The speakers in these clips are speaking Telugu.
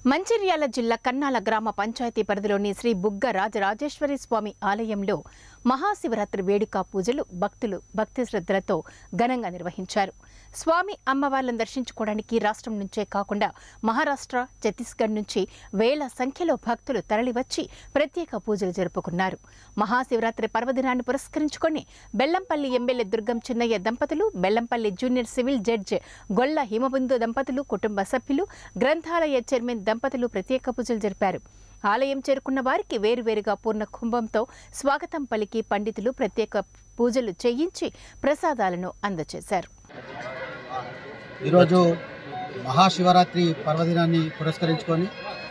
మంచిర్యాల జిల్లా కన్నాల గ్రామ పంచాయతీ పరిధిలోని శ్రీ బుగ్గ రాజరాజేశ్వరి స్వామి ఆలయంలో మహాశివరాత్రి వేడుక పూజలు భక్తులు భక్తి శ్రద్ధలతో ఘనంగా నిర్వహించారు స్వామి అమ్మవార్లను దర్శించుకోవడానికి రాష్ట్రం నుంచే కాకుండా మహారాష్ట్ర ఛత్తీస్గఢ్ నుంచి వేల సంఖ్యలో భక్తులు తరలివచ్చి ప్రత్యేక పూజలు జరుపుకున్నారు మహాశివరాత్రి పర్వదినాన్ని పురస్కరించుకొని బెల్లంపల్లి ఎమ్మెల్యే దుర్గం చిన్నయ్య దంపతులు బెల్లంపల్లి జూనియర్ సివిల్ జడ్జ్ గొల్ల హిమబిందు దంపతులు కుటుంబ సభ్యులు గ్రంథాలయ చైర్మన్ దంపతులు ప్రత్యేక పూజలు జరిపారు ఆలయం చేరుకున్న వారికి వేరువేరుగా పూర్ణ కుంభంతో స్వాగతం పలికి పండితులు ప్రత్యేక పూజలు చేయించి ప్రసాదాలను అందజేశారు ఈరోజు మహాశివరాత్రి పర్వదినాన్ని పురస్కరించుకొని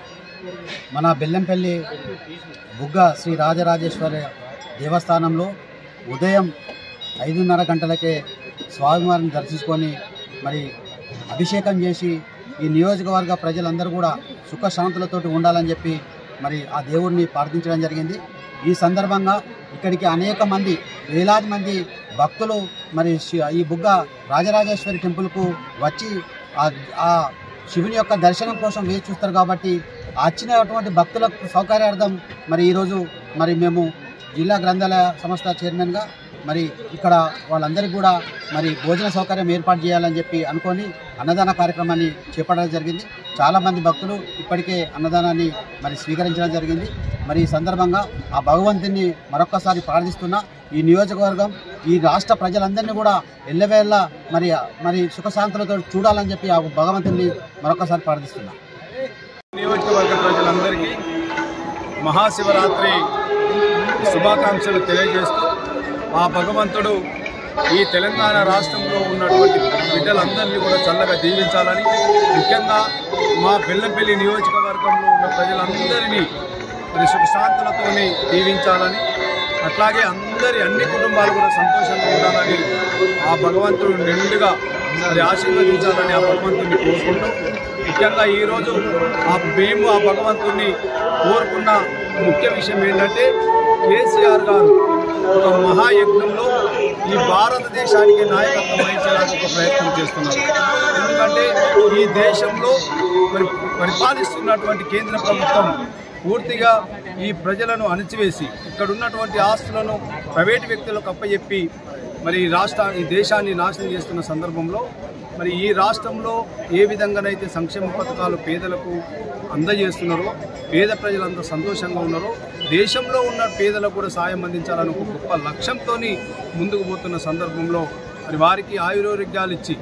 మన బెల్లంపల్లి బుగ్గ శ్రీ రాజరాజేశ్వర దేవస్థానంలో ఉదయం ఐదున్నర గంటలకే స్వామివారిని దర్శించుకొని మరి అభిషేకం చేసి ఈ నియోజకవర్గ ప్రజలందరూ కూడా సుఖశాంతులతోటి ఉండాలని చెప్పి మరి ఆ దేవుడిని ప్రార్థించడం జరిగింది ఈ సందర్భంగా ఇక్కడికి అనేక మంది వేలాది మంది భక్తులు మరి శి- ఈ బుగ్గ రాజరాజేశ్వరి టెంపుల్కు వచ్చి ఆ- ఆ శివుని యొక్క దర్శనం కోసం వేచి చూస్తారు కాబట్టి ఆ వచ్చినటువంటి భక్తులకు సౌకర్యార్థం మరి ఈరోజు మరి మేము జిల్లా గ్రంథాలయ సంస్థ చైర్మన్గా మరి ఇక్కడ వాళ్ళందరికీ కూడా మరి భోజన సౌకర్యం ఏర్పాటు చేయాలని చెప్పి అనుకొని అన్నదాన కార్యక్రమాన్ని చేపట్టడం జరిగింది చాలామంది భక్తులు ఇప్పటికే అన్నదానాన్ని మరి స్వీకరించడం జరిగింది మరి ఈ సందర్భంగా ఆ భగవంతుని మరొక్కసారి ప్రార్థిస్తున్నా ఈ నియోజకవర్గం ఈ రాష్ట్ర ప్రజలందరినీ కూడా ఎల్లవేళ్ళ మరి మరి సుఖశాంతులతో చూడాలని చెప్పి ఆ భగవంతుని మరొకసారి ప్రార్థిస్తున్నా నియోజకవర్గ ప్రజలందరికీ మహాశివరాత్రి శుభాకాంక్షలు తెలియజేస్తూ ఆ భగవంతుడు ఈ తెలంగాణ రాష్ట్రంలో ఉన్నటువంటి బిడ్డలందరినీ కూడా చల్లగా దీవించాలని ముఖ్యంగా మా బెల్లంపల్లి నియోజకవర్గంలో ఉన్న ప్రజలందరినీ మరి సుఖశాంతులతోని దీవించాలని అట్లాగే అందరి అన్ని కుటుంబాలు కూడా సంతోషంగా ఉండాలని ఆ భగవంతుడు నిండుగా మరి ఆశీర్వదించాలని ఆ భగవంతుడిని కోరుకుంటూ ముఖ్యంగా ఈరోజు ఆ మేము ఆ భగవంతుడిని కోరుకున్న ముఖ్య విషయం ఏంటంటే కేసీఆర్ గారు ఒక మహాయజ్ఞంలో ఈ భారతదేశానికి నాయకత్వం వహించడానికి ఒక ప్రయత్నం చేస్తున్నారు ఎందుకంటే ఈ దేశంలో మరి పరిపాలిస్తున్నటువంటి కేంద్ర ప్రభుత్వం పూర్తిగా ఈ ప్రజలను అణిచివేసి ఇక్కడ ఉన్నటువంటి ఆస్తులను ప్రైవేటు వ్యక్తులకు అప్పచెప్పి మరి ఈ రాష్ట్ర ఈ దేశాన్ని నాశనం చేస్తున్న సందర్భంలో మరి ఈ రాష్ట్రంలో ఏ విధంగానైతే సంక్షేమ పథకాలు పేదలకు అందజేస్తున్నారో పేద ప్రజలంతా సంతోషంగా ఉన్నారో దేశంలో ఉన్న పేదలకు కూడా సాయం అందించాలని ఒక గొప్ప లక్ష్యంతో ముందుకు పోతున్న సందర్భంలో మరి వారికి ఆయురోగ్యాలు ఇచ్చి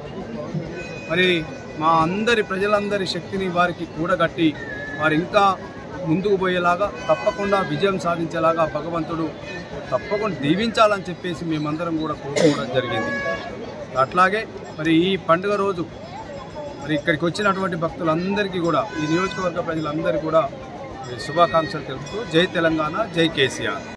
మరి మా అందరి ప్రజలందరి శక్తిని వారికి కూడగట్టి వారు ఇంకా ముందుకు పోయేలాగా తప్పకుండా విజయం సాధించేలాగా భగవంతుడు తప్పకుండా దీవించాలని చెప్పేసి మేమందరం కూడా కోరుకోవడం జరిగింది అట్లాగే మరి ఈ పండుగ రోజు మరి ఇక్కడికి వచ్చినటువంటి భక్తులందరికీ కూడా ఈ నియోజకవర్గ ప్రజలందరికీ కూడా శుభాకాంక్షలు తెలుపుతూ జై తెలంగాణ జై కేసీఆర్